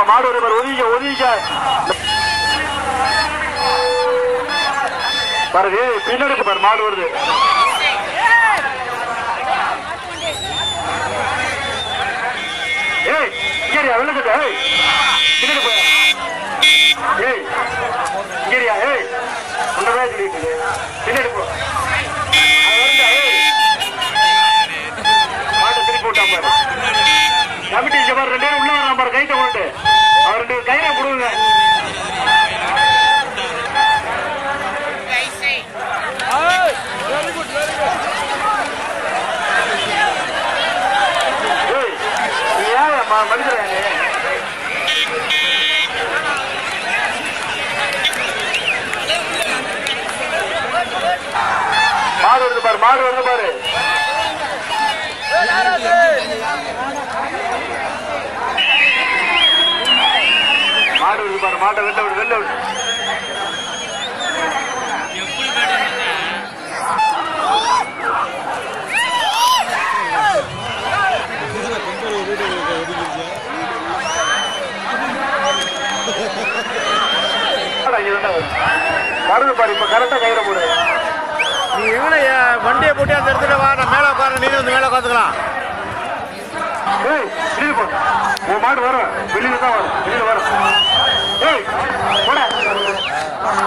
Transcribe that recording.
மாடு வருது பாரு ஒதுங்க ஒதுங்க பாருங்க ஏய், பின்னாடி பாரு மாடு வருது ஏய் இங்கேரியா வெள்ளக்கட்ட ஏய் பின்னாடி போய் ஏய் இங்கேரியா ஏய் உன்னதான் சொல்லிட்டு இருக்கு. பின்னாடி போ அது வருண்டா, ஏய் மாட்டை திருப்பி விட்டான் பாரு கமிட்டி இங்க பாரு ரெண்டு பேரும் உள்ள வரான் பாரு கைட்ட கொண்டு அவர் ரெண்டு பேரும் கையில கொடுங்க ஏய், நீ ஏன் ம- மனிதரானே? மாடு வருது பாரு மாடு வருது பாரு மாடு வருது பாரு மாட்டை வெளில விடு வெளில விடு மாடா, இங்க தானே வருது. வருது பாரு இப்ப கரெக்டா கயிற போடு நீ எங்கன வண்டியை போட்டு அந்த இடத்துல வா நான் மேலே உட்கார நீ வந்து மேலே உட்காந்துக்கலாம் ஏய் வெளியில போ உன் மாடு வரும் வெளியில தான் வரும் வெளியில வரும் ஏய் போட